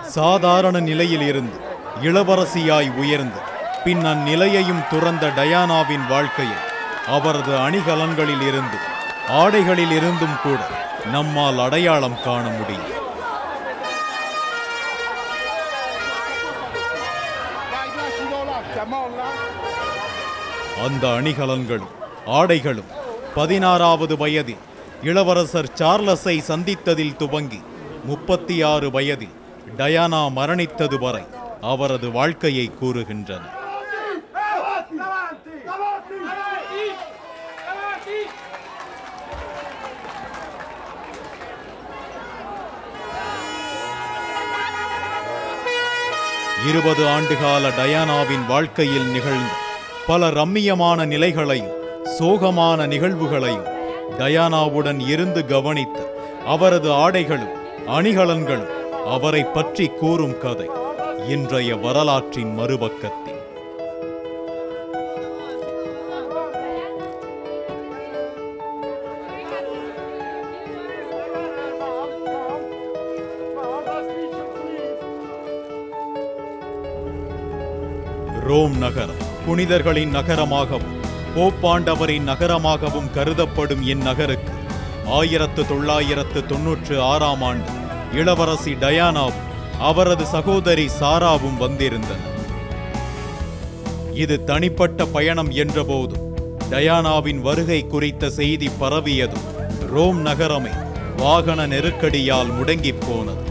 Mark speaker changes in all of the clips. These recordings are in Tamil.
Speaker 1: சாதாரண நிலையில் இருந்து இளவரசியாய் உயர்ந்து பின் அந்நிலையையும் துறந்த டயானாவின் வாழ்க்கையில் அவரது அணிகலன்களில் இருந்தும் ஆடைகளில் இருந்தும் கூட நம்மால் அடையாளம் காண முடியும் அந்த அணிகலன்களும் ஆடைகளும் பதினாறாவது வயதில் இளவரசர் சார்லஸை சந்தித்ததில் துவங்கி முப்பத்தி ஆறு வயதில் டயானா மரணித்தது வரை அவரது வாழ்க்கையை கூறுகின்றன இருபது ஆண்டுகால டயானாவின் வாழ்க்கையில் நிகழ்ந்த பல ரம்மியமான நிலைகளையும் சோகமான நிகழ்வுகளையும் டயானாவுடன் இருந்து கவனித்த அவரது ஆடைகளும் அணிகலன்களும் அவரை பற்றி கூறும் கதை இன்றைய வரலாற்றின் மறுபக்கத்தில் ரோம் நகரம் புனிதர்களின் நகரமாகவும் போப்பாண்டவரின் நகரமாகவும் கருதப்படும் இந்நகருக்கு ஆயிரத்து தொள்ளாயிரத்து தொன்னூற்று ஆறாம் ஆண்டு இளவரசி டயானாவும் அவரது சகோதரி சாராவும் வந்திருந்தனர் இது தனிப்பட்ட பயணம் என்றபோதும் டயானாவின் வருகை குறித்த செய்தி பரவியதும் ரோம் நகரமே வாகன நெருக்கடியால் முடங்கிப் போனது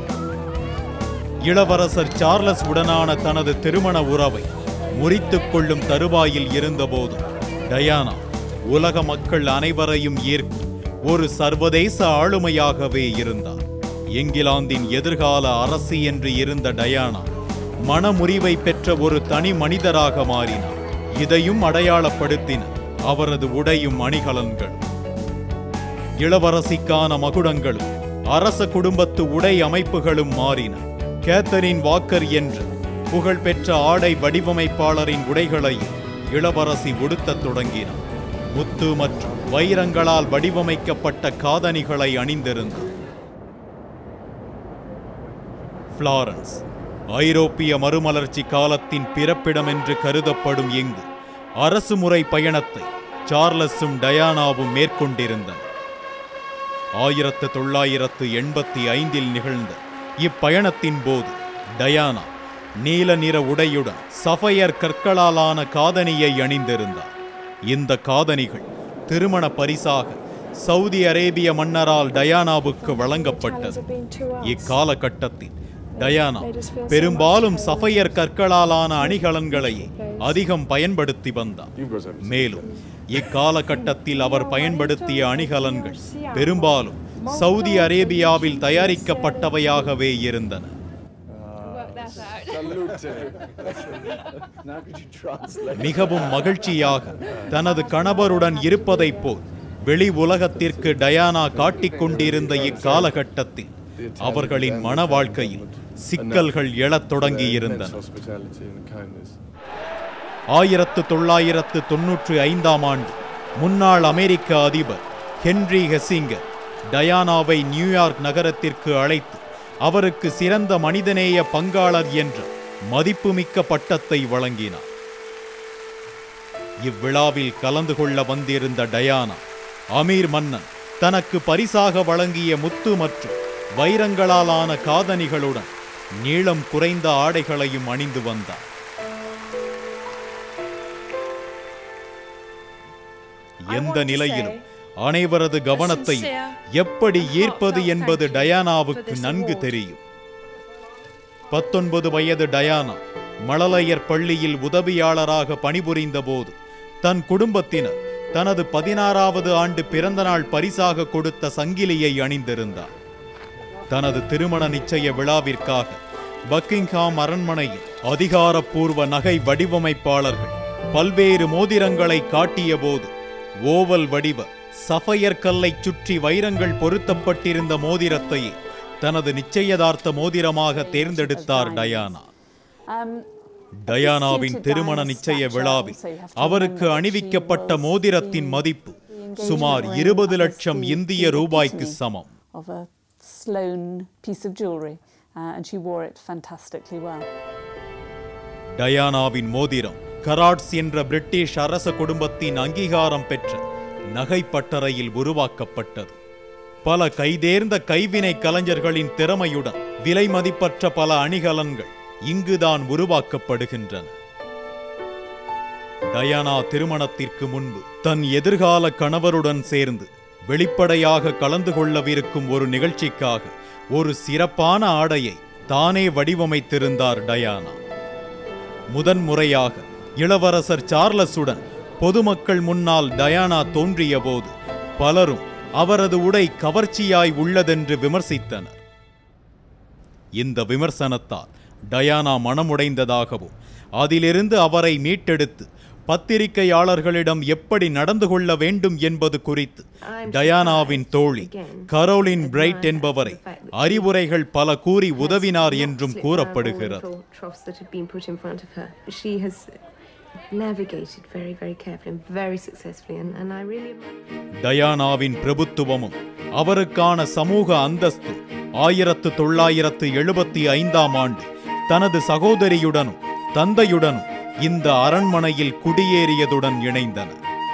Speaker 1: இளவரசர் சார்லஸ் உடனான தனது திருமண உறவை முறித்துக் கொள்ளும் தருவாயில் இருந்தபோதும் டயானா உலக மக்கள் அனைவரையும் ஈர்க்கும் ஒரு சர்வதேச ஆளுமையாகவே இருந்தார் இங்கிலாந்தின் எதிர்கால அரசி என்று இருந்த டயானா மனமுறிவை பெற்ற ஒரு தனி மனிதராக மாறினார் இதையும் அடையாளப்படுத்தின அவரது உடையும் அணிகலன்களும் இளவரசிக்கான மகுடங்களும் அரச குடும்பத்து உடை அமைப்புகளும் மாறின கேத்தரின் வாக்கர் என்ற புகழ்பெற்ற ஆடை வடிவமைப்பாளரின் உடைகளையும் இளவரசி உடுத்தத் தொடங்கினார் முத்து மற்றும் வைரங்களால் வடிவமைக்கப்பட்ட காதணிகளை அணிந்திருந்தார் பிளாரன்ஸ் ஐரோப்பிய மறுமலர்ச்சி காலத்தின் பிறப்பிடம் என்று கருதப்படும் இங்கு அரசுமுறை பயணத்தை சார்லஸும் டயானாவும் மேற்கொண்டிருந்தனர் ஆயிரத்து தொள்ளாயிரத்து எண்பத்தி ஐந்தில் நிகழ்ந்த இப்பயணத்தின் போது டயானா நீல நிற உடையுடன் சஃபயர் கற்களாலான காதணியை அணிந்திருந்தார் இந்த காதணிகள் திருமண பரிசாக சவுதி அரேபிய மன்னரால் டயானாவுக்கு வழங்கப்பட்டது இக்காலகட்டத்தில் டயானா பெரும்பாலும் சஃபயர் கற்களாலான அணிகலன்களையே அதிகம் பயன்படுத்தி வந்தார் மேலும் இக்காலகட்டத்தில் அவர் பயன்படுத்திய அணிகலன்கள் பெரும்பாலும் சவுதி அரேபியாவில் தயாரிக்கப்பட்டவையாகவே இருந்தன மிகவும் மகிழ்ச்சியாக தனது கணவருடன் இருப்பதைப் போல் வெளி உலகத்திற்கு டயானா காட்டிக் கொண்டிருந்த இக்காலகட்டத்தில் அவர்களின் மன வாழ்க்கையில் சிக்கல்கள் எழத் தொடங்கியிருந்தன ஆயிரத்து தொள்ளாயிரத்து தொன்னூற்றி ஐந்தாம் ஆண்டு முன்னாள் அமெரிக்க அதிபர் ஹென்றி ஹெசிங்கர் டயானாவை நியூயார்க் நகரத்திற்கு அழைத்து அவருக்கு சிறந்த மனிதநேய பங்காளர் என்ற மதிப்புமிக்க பட்டத்தை வழங்கினார் இவ்விழாவில் கலந்து கொள்ள வந்திருந்த டயானா அமீர் மன்னன் தனக்கு பரிசாக வழங்கிய முத்து மற்றும் வைரங்களாலான காதணிகளுடன் நீளம் குறைந்த ஆடைகளையும் அணிந்து வந்தார் எந்த நிலையிலும் அனைவரது கவனத்தையும் எப்படி ஈர்ப்பது என்பது டயானாவுக்கு நன்கு தெரியும் பத்தொன்பது வயது டயானா மழலையர் பள்ளியில் உதவியாளராக பணிபுரிந்த போது தன் குடும்பத்தினர் தனது பதினாறாவது ஆண்டு பிறந்தநாள் பரிசாக கொடுத்த சங்கிலியை அணிந்திருந்தார் தனது திருமண நிச்சய விழாவிற்காக பக்கிங்ஹாம் அரண்மனையில் அதிகாரப்பூர்வ நகை வடிவமைப்பாளர்கள் பல்வேறு மோதிரங்களை காட்டிய போது ஓவல் வடிவ சஃபயர் கல்லை சுற்றி வைரங்கள் பொருத்தப்பட்டிருந்த மோதிரத்தையே தனது நிச்சயதார்த்த மோதிரமாக தேர்ந்தெடுத்தார் டயானா டயானாவின் திருமண நிச்சய விழாவில் அவருக்கு அணிவிக்கப்பட்ட மோதிரத்தின் மதிப்பு சுமார் இருபது லட்சம் இந்திய ரூபாய்க்கு சமம்
Speaker 2: of a Sloan piece of jewellery. uh, and she wore it fantastically well.
Speaker 1: டயானாவின் மோதிரம் கராட்ஸ் என்ற பிரிட்டிஷ் அரச குடும்பத்தின் அங்கீகாரம் பெற்ற நகைப்பட்டறையில் உருவாக்கப்பட்டது பல கைதேர்ந்த கைவினை கலைஞர்களின் திறமையுடன் விலை மதிப்பற்ற பல அணிகலன்கள் இங்குதான் உருவாக்கப்படுகின்றன டயானா திருமணத்திற்கு முன்பு தன் எதிர்கால கணவருடன் சேர்ந்து வெளிப்படையாக கலந்து கொள்ளவிருக்கும் ஒரு நிகழ்ச்சிக்காக ஒரு சிறப்பான ஆடையை தானே வடிவமைத்திருந்தார் டயானா முதன்முறையாக இளவரசர் சார்லஸுடன் பொதுமக்கள் முன்னால் டயானா தோன்றியபோது பலரும் அவரது உடை கவர்ச்சியாய் உள்ளதென்று விமர்சித்தனர் இந்த விமர்சனத்தால் டயானா மனமுடைந்ததாகவும் அதிலிருந்து அவரை மீட்டெடுத்து பத்திரிகையாளர்களிடம் எப்படி நடந்து கொள்ள வேண்டும் என்பது குறித்து டயானாவின் தோழி கரோலின் பிரைட் என்பவரை அறிவுரைகள் பல கூறி உதவினார் என்றும் கூறப்படுகிறது
Speaker 3: troughs that have been put in front of her. She has navigated very, very carefully and very successfully, and, and I really admire.
Speaker 1: டயானாவின் பிரபுத்துவமும் அவருக்கான சமூக அந்தஸ்தும் ஆயிரத்து தொள்ளாயிரத்து எழுபத்தி ஐந்தாம் ஆண்டு தனது சகோதரியுடனும் தந்தையுடனும் இந்த அரண்மனையில் குடியேறியதுடன் இணைந்தன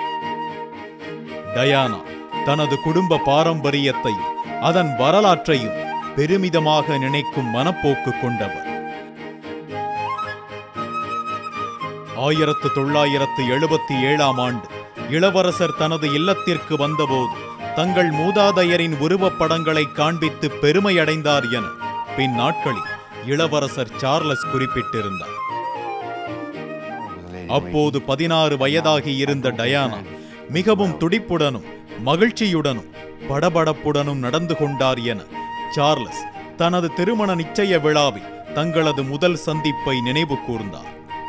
Speaker 1: டயானா தனது குடும்ப பாரம்பரியத்தையும் அதன் வரலாற்றையும் பெருமிதமாக நினைக்கும் மனப்போக்கு கொண்டவர் ஆயிரத்து தொள்ளாயிரத்து எழுபத்தி ஏழாம் ஆண்டு இளவரசர் தனது இல்லத்திற்கு வந்தபோது தங்கள் மூதாதையரின் உருவப்படங்களை காண்பித்து பெருமையடைந்தார் என பின் நாட்களில் இளவரசர் சார்லஸ் குறிப்பிட்டிருந்தார் அப்போது பதினாறு வயதாகி இருந்த டயானா மிகவும் துடிப்புடனும் மகிழ்ச்சியுடனும் படபடப்புடனும் நடந்து கொண்டார் என சார்லஸ் தனது திருமண நிச்சய விழாவில் தங்களது முதல் சந்திப்பை நினைவு கூர்ந்தார்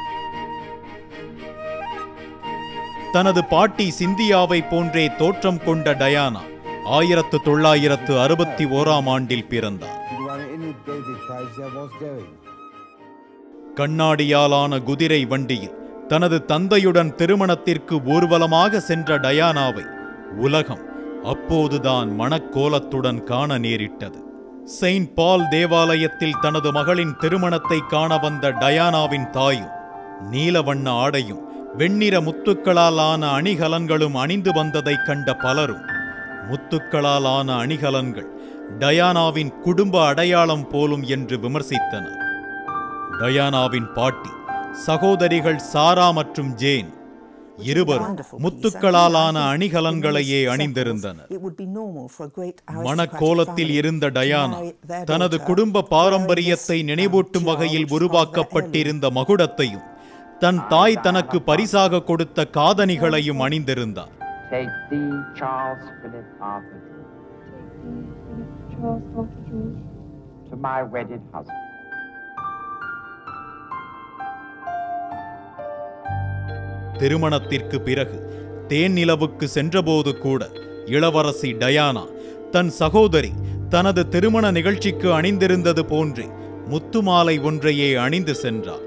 Speaker 1: தனது பாட்டி சிந்தியாவை போன்றே தோற்றம் கொண்ட டயானா ஆயிரத்து தொள்ளாயிரத்து அறுபத்தி ஓராம் ஆண்டில் பிறந்தார்
Speaker 4: She won any David Prize there was going.
Speaker 1: கண்ணாடியாலான குதிரை வண்டியில் தனது தந்தையுடன் திருமணத்திற்கு ஊர்வலமாக சென்ற டயானாவை உலகம் அப்போதுதான் மணக்கோலத்துடன் காண நேரிட்டது செயின்ட் பால் தேவாலயத்தில் தனது மகளின் திருமணத்தை காண வந்த டயானாவின் தாயும் நீலவண்ண ஆடையும் வெண்ணிற முத்துக்களால் ஆன அணிகலன்களும் அணிந்து வந்ததைக் கண்ட பலரும் முத்துக்களால் ஆன அணிகலன்கள் டயானாவின் குடும்ப அடையாளம் போலும் என்று விமர்சித்தனர் டயானாவின் பாட்டி சகோதரிகள் சாரா மற்றும் ஜேன் இருவரும் முத்துக்களாலான அணிகலன்களையே அணிந்திருந்தனர் மணக்கோலத்தில் இருந்த டயானா தனது குடும்ப பாரம்பரியத்தை நினைவூட்டும் வகையில் உருவாக்கப்பட்டிருந்த மகுடத்தையும் தன் தாய் தனக்கு பரிசாக கொடுத்த காதணிகளையும் அணிந்திருந்தார்
Speaker 5: Take thee, Charles Philip Arthur George, to my wedded husband.
Speaker 1: திருமணத்திற்கு பிறகு தேன் நிலவுக்கு சென்றபோது கூட இளவரசி டயானா தன் சகோதரி தனது திருமண நிகழ்ச்சிக்கு அணிந்திருந்தது போன்றே முத்துமாலை ஒன்றையே அணிந்து சென்றார்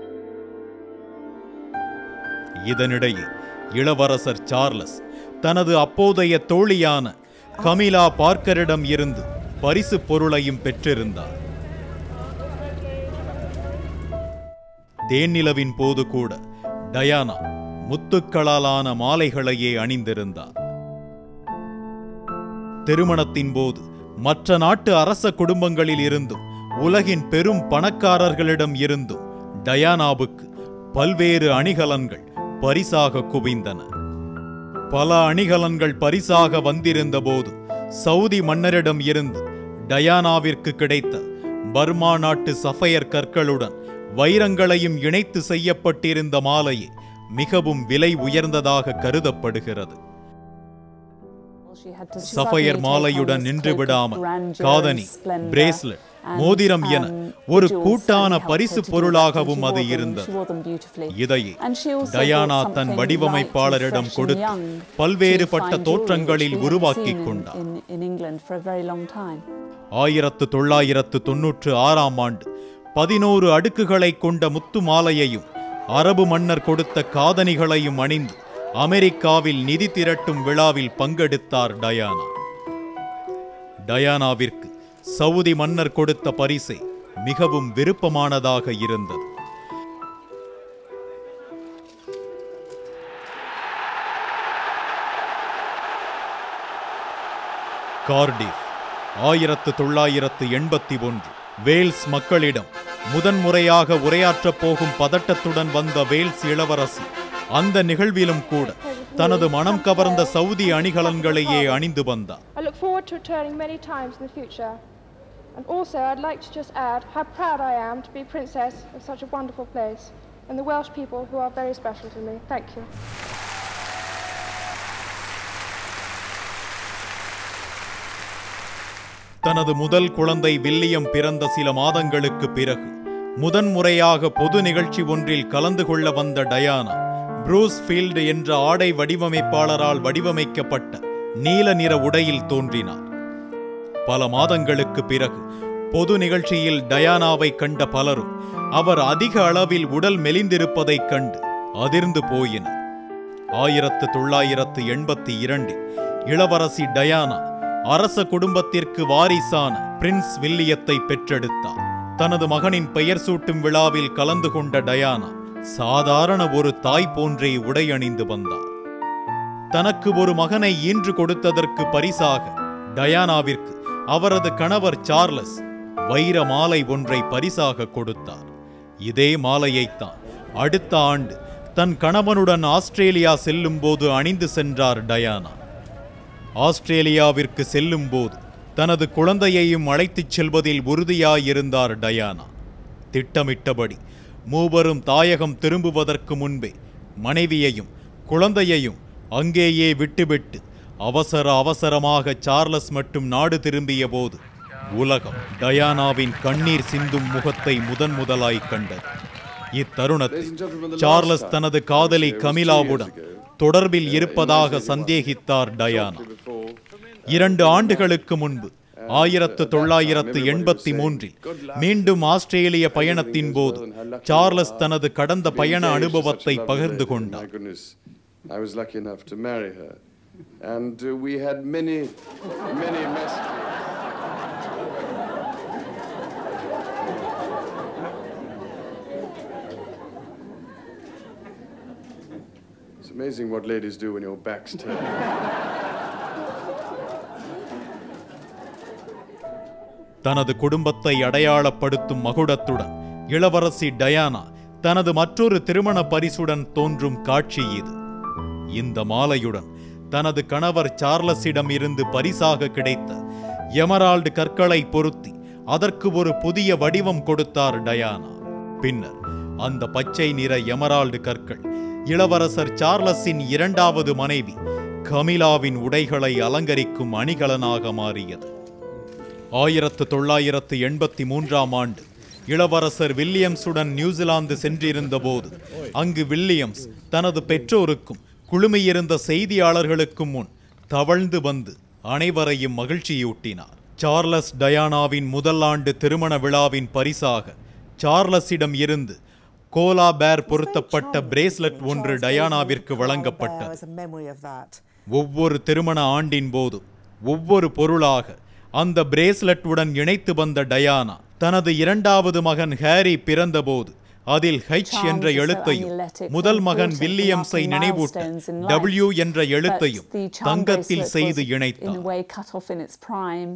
Speaker 1: இதனிடையே இளவரசர் சார்லஸ் தனது அப்போதைய தோழியான கமிலா பார்க்கரிடம் இருந்து பரிசு பொருளையும் பெற்றிருந்தார் தேனிலவின் போது கூட டயானா முத்துக்களாலான மாலைகளையே அணிந்திருந்தார் திருமணத்தின் போது மற்ற நாட்டு அரச குடும்பங்களில் இருந்தும் உலகின் பெரும் பணக்காரர்களிடம் இருந்தும் டயானாவுக்கு பல்வேறு அணிகலன்கள் பரிசாக குவிந்தன பல அணிகலன்கள் பரிசாக வந்திருந்த போது சவுதி மன்னரிடம் இருந்து டயானாவிற்கு கிடைத்த பர்மா நாட்டு சஃபயர் கற்களுடன் வைரங்களையும் இணைத்து செய்யப்பட்டிருந்த மாலையே மிகவும் விலை உயர்ந்ததாக கருதப்படுகிறது சஃபயர் மாலையுடன் நின்று விடாமல் காதணி பிரேஸ்லெட் மோதிரம் என ஒரு கூட்டான பரிசு பொருளாகவும் அது இருந்தது இதையே டயானா தன் வடிவமைப்பாளரிடம் கொடுத்து பல்வேறுபட்ட தோற்றங்களில் உருவாக்கிக் கொண்டார் ஆயிரத்து தொள்ளாயிரத்து தொன்னூற்று ஆறாம் ஆண்டு பதினோரு அடுக்குகளை கொண்ட முத்து மாலையையும் அரபு மன்னர் கொடுத்த காதணிகளையும் அணிந்து அமெரிக்காவில் நிதி திரட்டும் விழாவில் பங்கெடுத்தார் டயானா டயானாவிற்கு சவுதி மன்னர் கொடுத்த பரிசை மிகவும் விருப்பமானதாக இருந்தது கார்டிஃப் ஆயிரத்து தொள்ளாயிரத்து எண்பத்தி ஒன்று வேல்ஸ் மக்களிடம் முதன்முறையாக உரையாற்றப் போகும் பதட்டத்துடன் வந்த வேல்ஸ் இளவரசி அந்த நிகழ்விலும் கூட தனது மனம் கவர்ந்த சவுதி அணிகலன்களையே அணிந்து வந்தார்
Speaker 6: I look forward to returning many times in the future. And also, I'd like to just add how proud I am to be princess of such a wonderful place and the Welsh people who are very special to me. Thank you.
Speaker 1: தனது முதல் குழந்தை வில்லியம் பிறந்த சில மாதங்களுக்கு பிறகு முதன்முறையாக பொது நிகழ்ச்சி ஒன்றில் கலந்து கொள்ள வந்த டயானா ப்ரூஸ் ஃபீல்டு என்ற ஆடை வடிவமைப்பாளரால் வடிவமைக்கப்பட்ட நீல நிற உடையில் தோன்றினார் பல மாதங்களுக்கு பிறகு பொது நிகழ்ச்சியில் டயானாவை கண்ட பலரும் அவர் அதிக அளவில் உடல் மெலிந்திருப்பதைக் கண்டு அதிர்ந்து போயினர் ஆயிரத்து தொள்ளாயிரத்து எண்பத்தி இரண்டில் இளவரசி டயானா அரச குடும்பத்திற்கு வாரிசான பிரின்ஸ் வில்லியத்தை பெற்றெடுத்தார் தனது மகனின் பெயர் சூட்டும் விழாவில் கலந்து கொண்ட டயானா சாதாரண ஒரு தாய் போன்றே உடை அணிந்து வந்தார் தனக்கு ஒரு மகனை ஈன்று கொடுத்ததற்கு பரிசாக டயானாவிற்கு அவரது கணவர் சார்லஸ் வைர மாலை ஒன்றை பரிசாக கொடுத்தார் இதே மாலையைத்தான் அடுத்த ஆண்டு தன் கணவனுடன் ஆஸ்திரேலியா செல்லும்போது அணிந்து சென்றார் டயானா ஆஸ்திரேலியாவிற்கு செல்லும்போது தனது குழந்தையையும் அழைத்துச் செல்வதில் உறுதியாயிருந்தார் டயானா திட்டமிட்டபடி மூவரும் தாயகம் திரும்புவதற்கு முன்பே மனைவியையும் குழந்தையையும் அங்கேயே விட்டுவிட்டு அவசர அவசரமாக சார்லஸ் மட்டும் நாடு திரும்பிய போது உலகம் டயானாவின் கண்ணீர் சிந்தும் முகத்தை முதன் முதலாய் கண்டது இத்தருணத்தில் சார்லஸ் தனது காதலி கமிலாவுடன் தொடர்பில் இருப்பதாக சந்தேகித்தார் டயானா இரண்டு ஆண்டுகளுக்கு முன்பு ஆயிரத்து தொள்ளாயிரத்து எண்பத்தி மூன்றில் மீண்டும் ஆஸ்திரேலிய பயணத்தின் போது சார்லஸ் தனது கடந்த பயண அனுபவத்தை பகிர்ந்து கொண்டார்
Speaker 7: My goodness, I was lucky enough to marry her. And uh, we had many, many messages. It's amazing what ladies do when your back's turned.
Speaker 1: தனது குடும்பத்தை அடையாளப்படுத்தும் மகுடத்துடன் இளவரசி டயானா தனது மற்றொரு திருமண பரிசுடன் தோன்றும் காட்சி இது இந்த மாலையுடன் தனது கணவர் சார்லஸிடம் இருந்து பரிசாக கிடைத்த எமரால்டு கற்களை பொருத்தி அதற்கு ஒரு புதிய வடிவம் கொடுத்தார் டயானா பின்னர் அந்த பச்சை நிற எமரால்டு கற்கள் இளவரசர் சார்லஸின் இரண்டாவது மனைவி கமிலாவின் உடைகளை அலங்கரிக்கும் அணிகலனாக மாறியது ஆயிரத்து தொள்ளாயிரத்து எண்பத்தி மூன்றாம் ஆண்டு இளவரசர் வில்லியம்ஸுடன் நியூசிலாந்து சென்றிருந்தபோது அங்கு வில்லியம்ஸ் தனது பெற்றோருக்கும் குழுமியிருந்த செய்தியாளர்களுக்கும் முன் தவழ்ந்து வந்து அனைவரையும் மகிழ்ச்சியூட்டினார் சார்லஸ் டயானாவின் முதல் ஆண்டு திருமண விழாவின் பரிசாக சார்லஸிடம் இருந்து கோலா பேர் பொருத்தப்பட்ட பிரேஸ்லெட் ஒன்று டயானாவிற்கு வழங்கப்பட்டது
Speaker 8: As a memory of that.
Speaker 1: ஒவ்வொரு திருமண ஆண்டின் போது ஒவ்வொரு பொருளாக அந்த பிரேஸ்லெட்டுடன் இணைத்து வந்த டயானா தனது இரண்டாவது மகன் ஹாரி பிறந்தபோது அதில் ஹெச்
Speaker 2: Charles
Speaker 1: என்ற
Speaker 2: is so
Speaker 1: எழுத்தையும்
Speaker 2: amuletic,
Speaker 1: முதல்
Speaker 2: very
Speaker 1: மகன்
Speaker 2: important for
Speaker 1: வில்லியம்ஸை
Speaker 2: marking
Speaker 1: நினைவூட்ட
Speaker 2: milestones in life.
Speaker 1: டபிள்யூ என்ற எழுத்தையும்
Speaker 2: But the charm
Speaker 1: தங்கத்தில்
Speaker 2: bracelet
Speaker 1: செய்து
Speaker 2: was in a
Speaker 1: இணைத்தார்
Speaker 2: way cut off in its prime.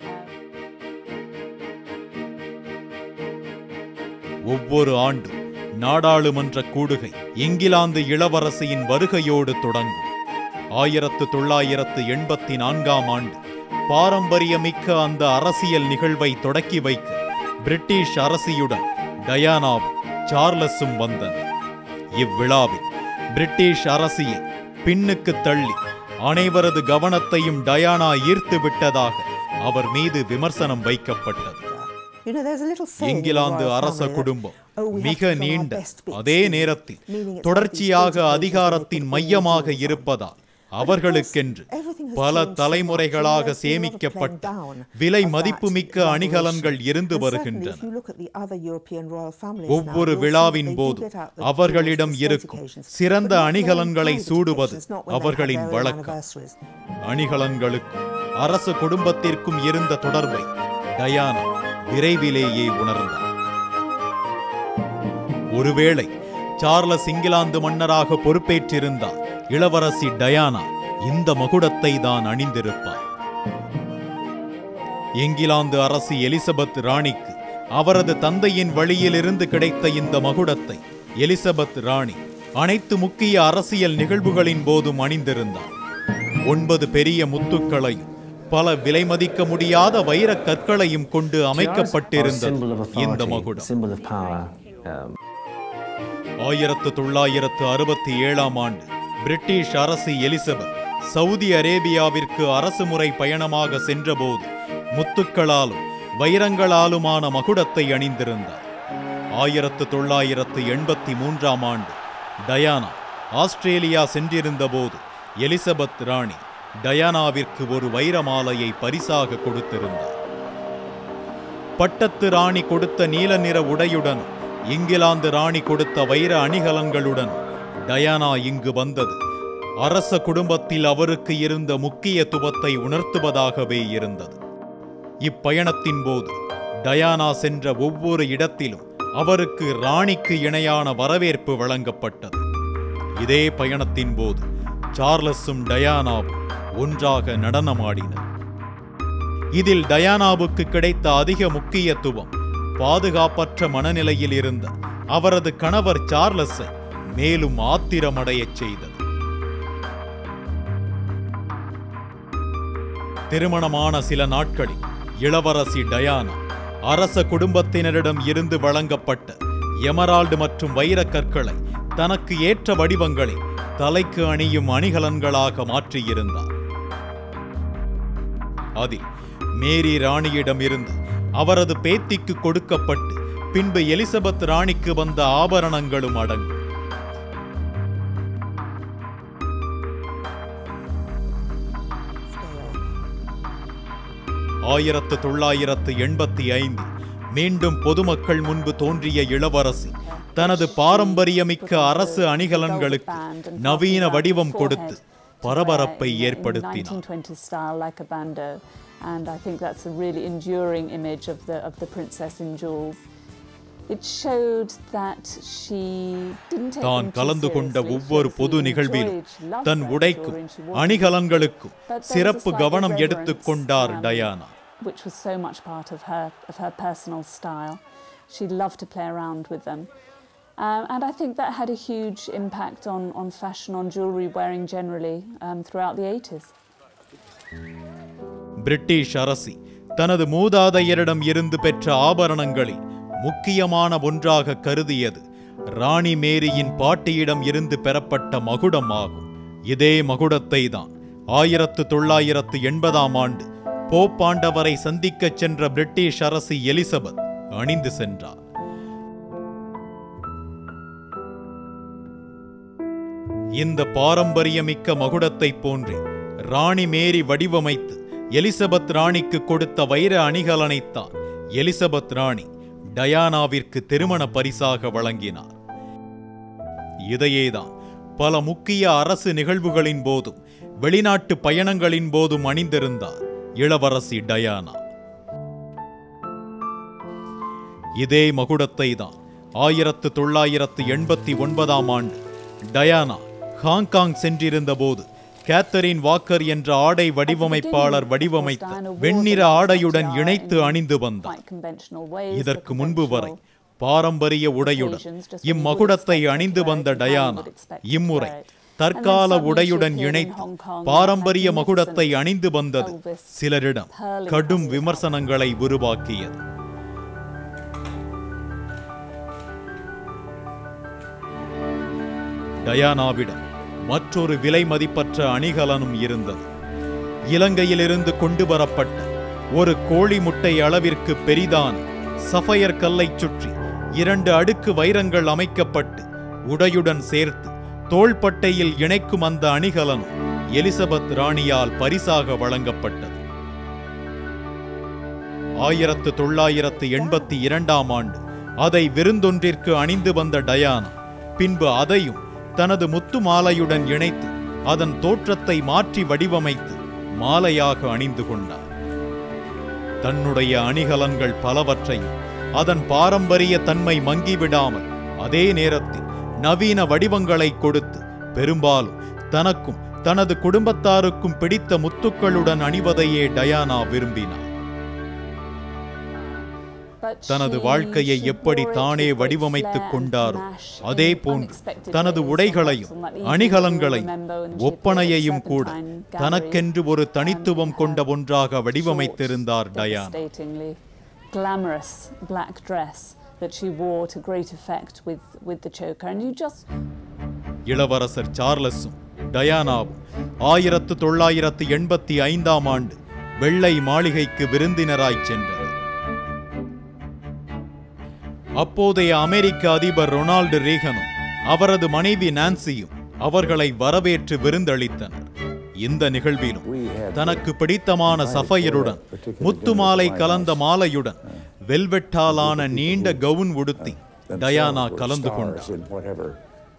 Speaker 1: ஒவ்வொரு ஆண்டும் நாடாளுமன்ற கூடுகை இங்கிலாந்து இளவரசியின் வருகையோடு தொடங்கும் ஆயிரத்து தொள்ளாயிரத்து எண்பத்தி நான்காம் ஆண்டு பாரம்பரியமிக்க அந்த அரசியல் நிகழ்வை தொடக்கி வைக்க பிரிட்டிஷ் அரசியுடன் டயானாவும் சார்லஸும் வந்தனர் இவ்விழாவில் பிரிட்டிஷ் அரசியை பின்னுக்கு தள்ளி அனைவரது கவனத்தையும் டயானா ஈர்த்து விட்டதாக அவர் மீது விமர்சனம் வைக்கப்பட்டது
Speaker 8: You know, there's a little saying in the
Speaker 1: England
Speaker 8: royal
Speaker 1: அரச
Speaker 8: family that,
Speaker 1: குடும்பம்
Speaker 8: "Oh, we have
Speaker 1: மிக
Speaker 8: to put on our
Speaker 1: நீண்ட
Speaker 8: best bits,"
Speaker 1: அதே நேரத்தில்
Speaker 8: meaning it's
Speaker 1: தொடர்ச்சியாக
Speaker 8: like these
Speaker 1: அதிகாரத்தின்
Speaker 8: stages
Speaker 1: மையமாக
Speaker 8: they make
Speaker 1: இருப்பதால்
Speaker 8: But of
Speaker 1: அவர்களுக்கென்று
Speaker 8: course, everything has
Speaker 1: பல
Speaker 8: changed so much.
Speaker 1: தலைமுறைகளாக
Speaker 8: There's been a lot of
Speaker 1: சேமிக்கப்பட்ட
Speaker 8: playing down
Speaker 1: விலை
Speaker 8: of that
Speaker 1: மதிப்புமிக்க
Speaker 8: revolution.
Speaker 1: அணிகலன்கள் இருந்து
Speaker 8: And certainly, if
Speaker 1: வருகின்றன
Speaker 8: you look at the other European royal families
Speaker 1: ஒவ்வொரு
Speaker 8: now, you'll see
Speaker 1: விழாவின்
Speaker 8: that they do
Speaker 1: போது
Speaker 8: get out the
Speaker 1: அவர்களிடம்
Speaker 8: jewels for state
Speaker 1: இருக்கும்
Speaker 8: occasions.
Speaker 1: சிறந்த
Speaker 8: But not
Speaker 1: அணிகலன்களை
Speaker 8: when private
Speaker 1: சூடுவது
Speaker 8: occasions, not when they have
Speaker 1: அவர்களின்
Speaker 8: their own
Speaker 1: வழக்கம்
Speaker 8: anniversaries.
Speaker 1: அணிகலன்களுக்கும் அரச குடும்பத்திற்கும் இருந்த தொடர்பை டயானா விரைவிலேயே உணர்ந்தார் ஒருவேளை சார்லஸ் இங்கிலாந்து மன்னராக பொறுப்பேற்றிருந்தார் இளவரசி டயானா இந்த மகுடத்தை தான் அணிந்திருப்பார் இங்கிலாந்து அரசி எலிசபெத் ராணிக்கு அவரது தந்தையின் வழியிலிருந்து கிடைத்த இந்த மகுடத்தை எலிசபெத் ராணி அனைத்து முக்கிய அரசியல் நிகழ்வுகளின் போதும் அணிந்திருந்தார் ஒன்பது பெரிய முத்துக்களையும் பல விலைமதிக்க முடியாத வைரக் கற்களையும் கொண்டு
Speaker 9: symbol of
Speaker 1: அமைக்கப்பட்டிருந்தது இந்த
Speaker 9: authority,
Speaker 1: மகுடம்
Speaker 9: symbol of power. Um,
Speaker 1: ஆயிரத்து தொள்ளாயிரத்து அறுபத்தி ஏழாம் ஆண்டு பிரிட்டிஷ் அரசி எலிசபெத் சவுதி அரேபியாவிற்கு அரசுமுறை பயணமாக சென்றபோது முத்துக்களாலும் வைரங்களாலுமான மகுடத்தை அணிந்திருந்தார் ஆயிரத்து தொள்ளாயிரத்து எண்பத்தி மூன்றாம் ஆண்டு டயானா ஆஸ்திரேலியா சென்றிருந்தபோது எலிசபெத் ராணி டயானாவிற்கு ஒரு வைர மாலையை பரிசாக கொடுத்திருந்தார் பட்டத்து ராணி கொடுத்த நீல நிற உடையுடனும் இங்கிலாந்து ராணி கொடுத்த வைர அணிகலன்களுடன் டயானா இங்கு வந்தது அரச குடும்பத்தில் அவருக்கு இருந்த முக்கியத்துவத்தை உணர்த்துவதாகவே இருந்தது இப்பயணத்தின் போது டயானா சென்ற ஒவ்வொரு இடத்திலும் அவருக்கு ராணிக்கு இணையான வரவேற்பு வழங்கப்பட்டது இதே பயணத்தின் போது சார்லஸும் டயானாவும் ஒன்றாக நடனமாடினர் இதில் டயானாவுக்கு கிடைத்த அதிக முக்கியத்துவம் பாதுகாப்பற்ற மனநிலையில் இருந்த அவரது கணவர் சார்லஸை மேலும் ஆத்திரமடையச் செய்தது திருமணமான சில நாட்களில் இளவரசி டயானா அரச குடும்பத்தினரிடம் இருந்து வழங்கப்பட்ட எமரால்டு மற்றும் வைரக் கற்களை தனக்கு ஏற்ற வடிவங்களில் தலைக்கு அணியும் அணிகலன்களாக மாற்றியிருந்தார் அதில் மேரி ராணியிடமிருந்து அவரது பேத்திக்கு கொடுக்கப்பட்டு பின்பு எலிசபெத் ராணிக்கு வந்த ஆபரணங்களும் அடங்கும் ஆயிரத்து தொள்ளாயிரத்து எண்பத்தி ஐந்து மீண்டும் பொதுமக்கள் முன்பு தோன்றிய இளவரசி தனது பாரம்பரியமிக்க அரசு அணிகலன்களுக்கு நவீன வடிவம் கொடுத்து பரபரப்பை ஏற்படுத்தினார்
Speaker 2: 1920 style like a bandeau, and I think that's a really enduring image of the of the princess in jewels. It showed that she didn't take
Speaker 1: தான்
Speaker 2: them too
Speaker 1: கலந்து கொண்ட
Speaker 2: seriously. She
Speaker 1: ஒவ்வொரு பொது
Speaker 2: obviously
Speaker 1: நிகழ்விலும்
Speaker 2: enjoyed, she loved
Speaker 1: than
Speaker 2: wearing
Speaker 1: உடைக்கும்
Speaker 2: jewelry and she wanted
Speaker 1: அணிகலன்களுக்கும்
Speaker 2: But there was a
Speaker 1: சிறப்பு
Speaker 2: slight
Speaker 1: கவனம்
Speaker 2: irreverence,
Speaker 1: எடுத்துக் கொண்டார்
Speaker 2: um,
Speaker 1: Diana
Speaker 2: which was so much part of her of her personal style. She loved to play around with them. Um, and I think that had a huge impact on, on fashion, on jewellery wearing generally um, throughout the 80s.
Speaker 1: British அரசி தனது மூதாதையரிடம் இருந்து பெற்ற ஆபரணங்களில் முக்கியமான ஒன்றாக கருதியது ராணி மேரியின் பாட்டியிடம் இருந்து பெறப்பட்ட மகுடம் ஆகும் இதே மகுடத்தை தான் ஆயிரத்து தொள்ளாயிரத்து எண்பதாம் ஆண்டு போப்பாண்டவரை சந்திக்கச் சென்ற பிரிட்டிஷ் அரசி எலிசபெத் அணிந்து சென்றார் இந்த பாரம்பரியமிக்க மகுடத்தைப் போன்றே ராணி மேரி வடிவமைத்து எலிசபெத் ராணிக்கு கொடுத்த வைர அணிகலனைத்தான் எலிசபெத் ராணி டயானாவிற்கு திருமண பரிசாக வழங்கினார் இதையேதான் பல முக்கிய அரசு நிகழ்வுகளின் போதும் வெளிநாட்டு பயணங்களின் போதும் அணிந்திருந்தார் இளவரசி டயானா இதே மகுடத்தை தான் ஆயிரத்து தொள்ளாயிரத்து எண்பத்தி ஒன்பதாம் ஆண்டு டயானா ஹாங்காங் சென்றிருந்த போது கேத்தரின் வாக்கர் என்ற ஆடை வடிவமைப்பாளர் வடிவமைத்த வெண்ணிற ஆடையுடன் இணைத்து அணிந்து வந்தார்
Speaker 2: Quite conventional ways. the
Speaker 1: இதற்கு முன்பு வரை
Speaker 2: conventional
Speaker 1: பாரம்பரிய உடையுடன் இம்மகுடத்தை அணிந்து வந்த டயானா இம்முறை தற்கால உடையுடன் இணைத்து பாரம்பரிய மகுடத்தை அணிந்து வந்தது சிலரிடம் கடும் விமர்சனங்களை உருவாக்கியது டயானாவிடம் மற்றொரு விலை மதிப்பற்ற அணிகலனும் இருந்தது இலங்கையிலிருந்து கொண்டு வரப்பட்ட ஒரு கோழி முட்டை அளவிற்கு பெரிதான சஃபயர் கல்லைச் சுற்றி இரண்டு அடுக்கு வைரங்கள் அமைக்கப்பட்டு உடையுடன் சேர்த்து தோள்பட்டையில் இணைக்கும் அந்த அணிகலனும் எலிசபெத் ராணியால் பரிசாக வழங்கப்பட்டது ஆயிரத்து தொள்ளாயிரத்து எண்பத்தி இரண்டாம் ஆண்டு அதை விருந்தொன்றிற்கு அணிந்து வந்த டயானா பின்பு அதையும் தனது முத்து மாலையுடன் இணைத்து அதன் தோற்றத்தை மாற்றி வடிவமைத்து மாலையாக அணிந்து கொண்டார் தன்னுடைய அணிகலன்கள் பலவற்றையும் அதன் பாரம்பரிய தன்மை மங்கிவிடாமல் அதே நேரத்தில் நவீன வடிவங்களை கொடுத்து பெரும்பாலும் தனக்கும் தனது குடும்பத்தாருக்கும் பிடித்த முத்துக்களுடன் அணிவதையே டயானா விரும்பினார் தனது வாழ்க்கையை எப்படி தானே வடிவமைத்துக் கொண்டாரோ அதே போன்று தனது உடைகளையும் அணிகலன்களையும் ஒப்பனையையும் கூட தனக்கென்று ஒரு தனித்துவம் கொண்ட ஒன்றாக வடிவமைத்திருந்தார் Diana
Speaker 2: glamorous black dress that she wore to great effect with, with the choker. And you just
Speaker 1: இளவரசர் சார்லஸும் டயானாவும் ஆயிரத்து தொள்ளாயிரத்து எண்பத்தி ஐந்தாம் ஆண்டு வெள்ளை மாளிகைக்கு விருந்தினராய் சென்றனர் அப்போதைய அமெரிக்க அதிபர் ரொனால்டு ரீகனும் அவரது மனைவி நான்சியும் அவர்களை வரவேற்று விருந்தளித்தனர் இந்த நிகழ்விலும் தனக்கு பிடித்தமான சஃபையருடன் முத்து மாலை கலந்த மாலையுடன் வெல்வெட்டாலான நீண்ட கவுன் உடுத்தி டயானா கலந்து கொண்டார்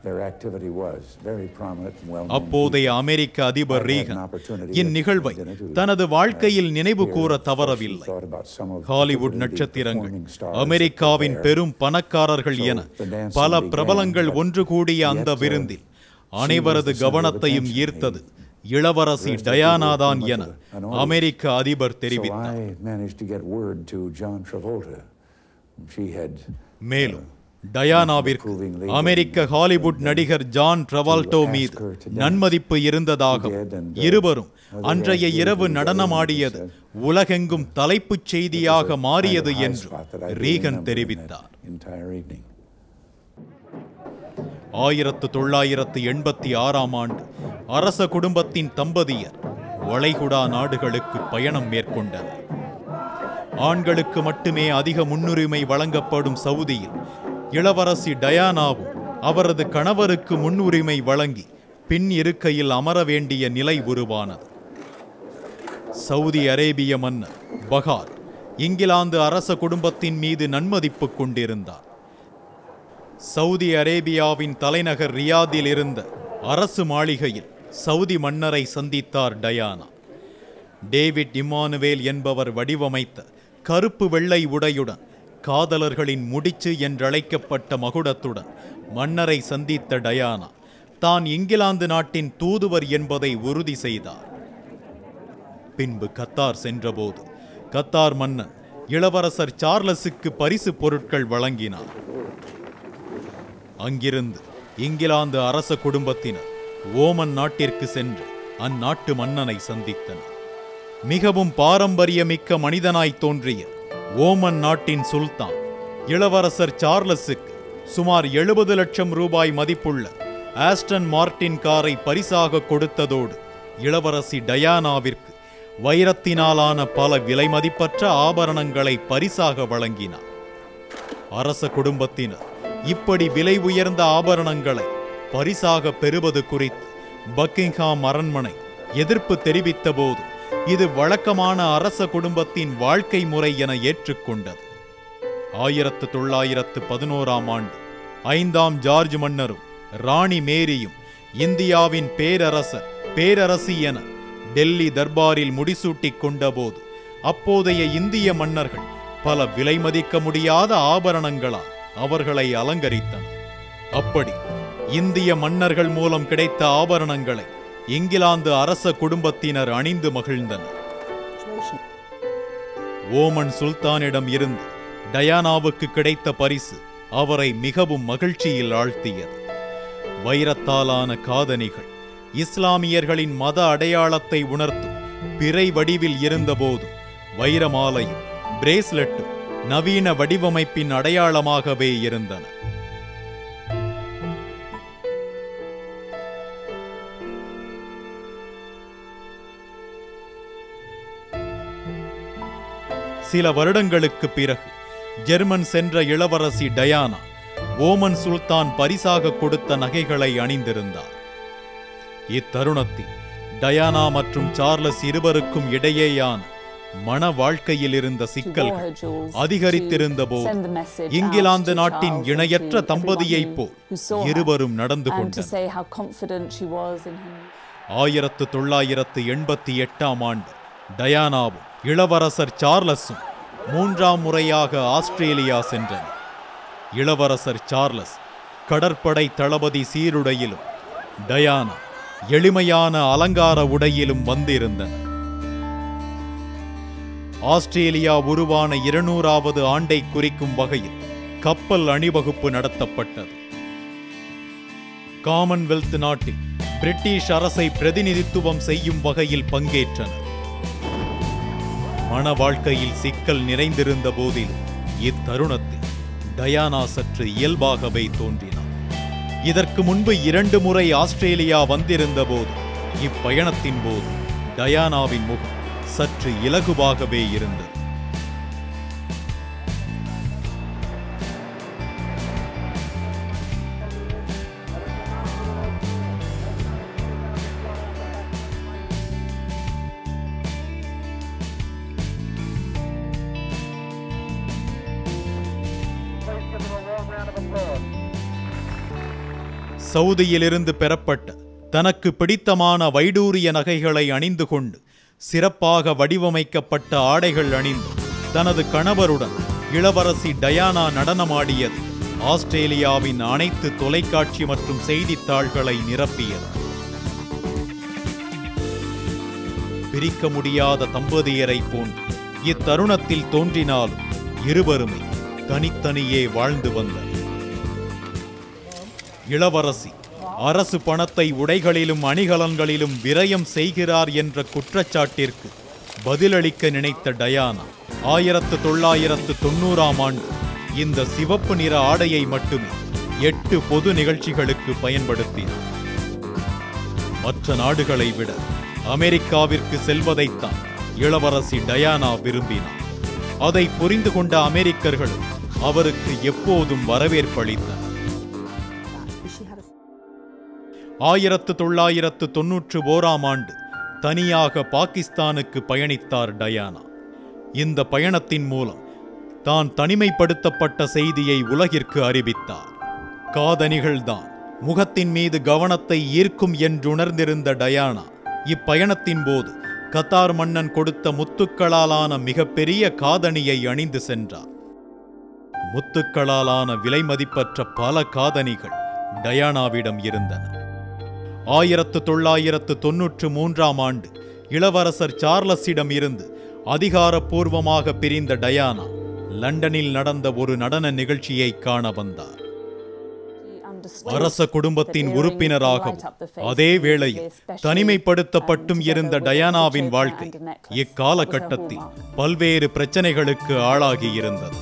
Speaker 1: அப்போதைய அமெரிக்க அதிபர் ரீகன் இந்நிகழ்வை தனது வாழ்க்கையில் நினைவு கூற தவறவில்லை ஹாலிவுட் நட்சத்திரங்கள் அமெரிக்காவின் பெரும் பணக்காரர்கள் என பல பிரபலங்கள் ஒன்று கூடிய அந்த விருந்தில் அனைவரது கவனத்தையும் ஈர்த்தது இளவரசி டயானாதான் என அமெரிக்க அதிபர் தெரிவித்தார் மேலும் டயானாவிற்கு அமெரிக்க ஹாலிவுட் நடிகர் ஜான் ட்ரவால்டோ மீது நன்மதிப்பு இருந்ததாகவும் இருவரும் அன்றைய இரவு நடனமாடியது உலகெங்கும் தலைப்புச் செய்தியாக மாறியது என்று ரீகன் தெரிவித்தார் ஆயிரத்து தொள்ளாயிரத்து எண்பத்தி ஆறாம் ஆண்டு அரச குடும்பத்தின் தம்பதியர் வளைகுடா நாடுகளுக்கு பயணம் மேற்கொண்டனர் ஆண்களுக்கு மட்டுமே அதிக முன்னுரிமை வழங்கப்படும் சவுதியில் இளவரசி டயானாவும் அவரது கணவருக்கு முன்னுரிமை வழங்கி பின் இருக்கையில் அமர வேண்டிய நிலை உருவானது சவுதி அரேபிய மன்னர் பகார் இங்கிலாந்து அரச குடும்பத்தின் மீது நன்மதிப்பு கொண்டிருந்தார் சவுதி அரேபியாவின் தலைநகர் ரியாதில் இருந்த அரசு மாளிகையில் சவுதி மன்னரை சந்தித்தார் டயானா டேவிட் இம்மானுவேல் என்பவர் வடிவமைத்த கருப்பு வெள்ளை உடையுடன் காதலர்களின் முடிச்சு என்றழைக்கப்பட்ட மகுடத்துடன் மன்னரை சந்தித்த டயானா தான் இங்கிலாந்து நாட்டின் தூதுவர் என்பதை உறுதி செய்தார் பின்பு கத்தார் சென்றபோது கத்தார் மன்னன் இளவரசர் சார்லஸுக்கு பரிசு பொருட்கள் வழங்கினார் அங்கிருந்து இங்கிலாந்து அரச குடும்பத்தினர் ஓமன் நாட்டிற்கு சென்று அந்நாட்டு மன்னனை சந்தித்தனர் மிகவும் பாரம்பரியமிக்க மனிதனாய் தோன்றிய ஓமன் நாட்டின் சுல்தான் இளவரசர் சார்லஸுக்கு சுமார் எழுபது லட்சம் ரூபாய் மதிப்புள்ள ஆஸ்டன் மார்டின் காரை பரிசாக கொடுத்ததோடு இளவரசி டயானாவிற்கு வைரத்தினாலான பல விலைமதிப்பற்ற ஆபரணங்களை பரிசாக வழங்கினார் அரச குடும்பத்தினர் இப்படி விலை உயர்ந்த ஆபரணங்களை பரிசாக பெறுவது குறித்து பக்கிங்ஹாம் அரண்மனை எதிர்ப்பு தெரிவித்த போது இது வழக்கமான அரச குடும்பத்தின் வாழ்க்கை முறை என ஏற்றுக்கொண்டது ஆயிரத்து தொள்ளாயிரத்து பதினோராம் ஆண்டு ஐந்தாம் ஜார்ஜ் மன்னரும் ராணி மேரியும் இந்தியாவின் பேரரசர் பேரரசி என டெல்லி தர்பாரில் முடிசூட்டிக் கொண்டபோது அப்போதைய இந்திய மன்னர்கள் பல விலை மதிக்க முடியாத ஆபரணங்களால் அவர்களை அலங்கரித்தனர் அப்படி இந்திய மன்னர்கள் மூலம் கிடைத்த ஆபரணங்களை இங்கிலாந்து அரச குடும்பத்தினர் அணிந்து மகிழ்ந்தனர் ஓமன் சுல்தானிடம் இருந்து டயானாவுக்கு கிடைத்த பரிசு அவரை மிகவும் மகிழ்ச்சியில் ஆழ்த்தியது வைரத்தாலான காதணிகள் இஸ்லாமியர்களின் மத அடையாளத்தை உணர்த்தும் பிறை வடிவில் இருந்தபோது வைரமாலையும் பிரேஸ்லெட்டும் நவீன வடிவமைப்பின் அடையாளமாகவே இருந்தன சில வருடங்களுக்கு பிறகு ஜெர்மன் சென்ற இளவரசி டயானா ஓமன் சுல்தான் பரிசாக கொடுத்த நகைகளை அணிந்திருந்தார் இத்தருணத்தில் டயானா மற்றும் சார்லஸ் இருவருக்கும் இடையேயான மன வாழ்க்கையில் இருந்த சிக்கல்கள் அதிகரித்திருந்த போது இங்கிலாந்து நாட்டின் இணையற்ற தம்பதியைப் போல் இருவரும் நடந்து கொண்டனர் ஆயிரத்து தொள்ளாயிரத்து எண்பத்தி எட்டாம் ஆண்டு டயானாவும் இளவரசர் சார்லஸும் மூன்றாம் முறையாக ஆஸ்திரேலியா சென்றனர் இளவரசர் சார்லஸ் கடற்படை தளபதி சீருடையிலும் டயானா எளிமையான அலங்கார உடையிலும் வந்திருந்தனர் ஆஸ்திரேலியா உருவான இருநூறாவது ஆண்டை குறிக்கும் வகையில் கப்பல் அணிவகுப்பு நடத்தப்பட்டது காமன்வெல்த் நாட்டில் பிரிட்டிஷ் அரசை பிரதிநிதித்துவம் செய்யும் வகையில் பங்கேற்றனர் மன வாழ்க்கையில் சிக்கல் நிறைந்திருந்த போதிலும் இத்தருணத்தில் டயானா சற்று இயல்பாகவே தோன்றினார் இதற்கு முன்பு இரண்டு முறை ஆஸ்திரேலியா வந்திருந்த போது இப்பயணத்தின் போது டயானாவின் முகம் சற்று இலகுவாகவே இருந்தது சவுதியிலிருந்து பெறப்பட்ட தனக்கு பிடித்தமான வைடூரிய நகைகளை அணிந்து கொண்டு சிறப்பாக வடிவமைக்கப்பட்ட ஆடைகள் அணிந்து தனது கணவருடன் இளவரசி டயானா நடனமாடியது ஆஸ்திரேலியாவின் அனைத்து தொலைக்காட்சி மற்றும் செய்தித்தாள்களை நிரப்பியது பிரிக்க முடியாத தம்பதியரை போன்று இத்தருணத்தில் தோன்றினாலும் இருவருமே தனித்தனியே வாழ்ந்து வந்தனர் இளவரசி அரசு பணத்தை உடைகளிலும் அணிகலன்களிலும் விரயம் செய்கிறார் என்ற குற்றச்சாட்டிற்கு பதிலளிக்க நினைத்த டயானா ஆயிரத்து தொள்ளாயிரத்து தொண்ணூறாம் ஆண்டு இந்த சிவப்பு நிற ஆடையை மட்டுமே எட்டு பொது நிகழ்ச்சிகளுக்கு பயன்படுத்தினார் மற்ற நாடுகளை விட அமெரிக்காவிற்கு செல்வதைத்தான் இளவரசி டயானா விரும்பினார் அதை புரிந்து கொண்ட அமெரிக்கர்களும் அவருக்கு எப்போதும் வரவேற்பளித்தனர் ஆயிரத்து தொள்ளாயிரத்து தொன்னூற்று ஓராம் ஆண்டு தனியாக பாகிஸ்தானுக்கு பயணித்தார் டயானா இந்த பயணத்தின் மூலம் தான் தனிமைப்படுத்தப்பட்ட செய்தியை உலகிற்கு அறிவித்தார் காதணிகள்தான் முகத்தின் மீது கவனத்தை ஈர்க்கும் என்றுணர்ந்திருந்த டயானா இப்பயணத்தின் போது கத்தார் மன்னன் கொடுத்த முத்துக்களாலான மிகப்பெரிய காதணியை அணிந்து சென்றார் முத்துக்களாலான விலை மதிப்பற்ற பல காதணிகள் டயானாவிடம் இருந்தன ஆயிரத்து தொள்ளாயிரத்து தொன்னூற்று மூன்றாம் ஆண்டு இளவரசர் சார்லஸிடம் இருந்து அதிகாரப்பூர்வமாக பிரிந்த டயானா லண்டனில் நடந்த ஒரு நடன நிகழ்ச்சியை காண வந்தார் அரச குடும்பத்தின் உறுப்பினராகவும் அதே வேளையில் தனிமைப்படுத்தப்பட்டும் இருந்த டயானாவின் வாழ்க்கை இக்காலகட்டத்தில் பல்வேறு பிரச்சனைகளுக்கு ஆளாகி இருந்தது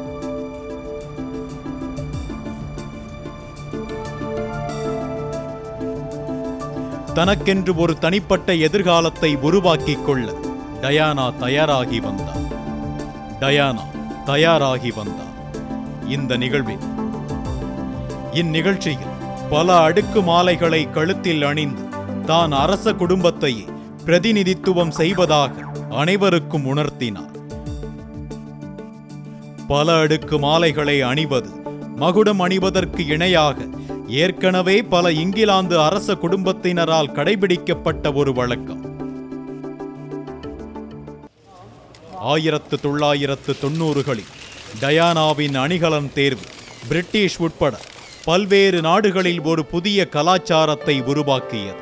Speaker 1: தனக்கென்று ஒரு தனிப்பட்ட எதிர்காலத்தை உருவாக்கிக் கொள்ள டயானா தயாராகி வந்தார் டயானா தயாராகி வந்தார் இந்த நிகழ்வில் இந்நிகழ்ச்சியில் பல அடுக்கு மாலைகளை கழுத்தில் அணிந்து தான் அரச குடும்பத்தையே பிரதிநிதித்துவம் செய்வதாக அனைவருக்கும் உணர்த்தினார் பல அடுக்கு மாலைகளை அணிவது மகுடம் அணிவதற்கு இணையாக ஏற்கனவே பல இங்கிலாந்து அரச குடும்பத்தினரால் கடைபிடிக்கப்பட்ட ஒரு வழக்கம் ஆயிரத்து தொள்ளாயிரத்து தொண்ணூறுகளில் டயானாவின் அணிகலன் தேர்வு பிரிட்டிஷ் உட்பட பல்வேறு நாடுகளில் ஒரு புதிய கலாச்சாரத்தை உருவாக்கியது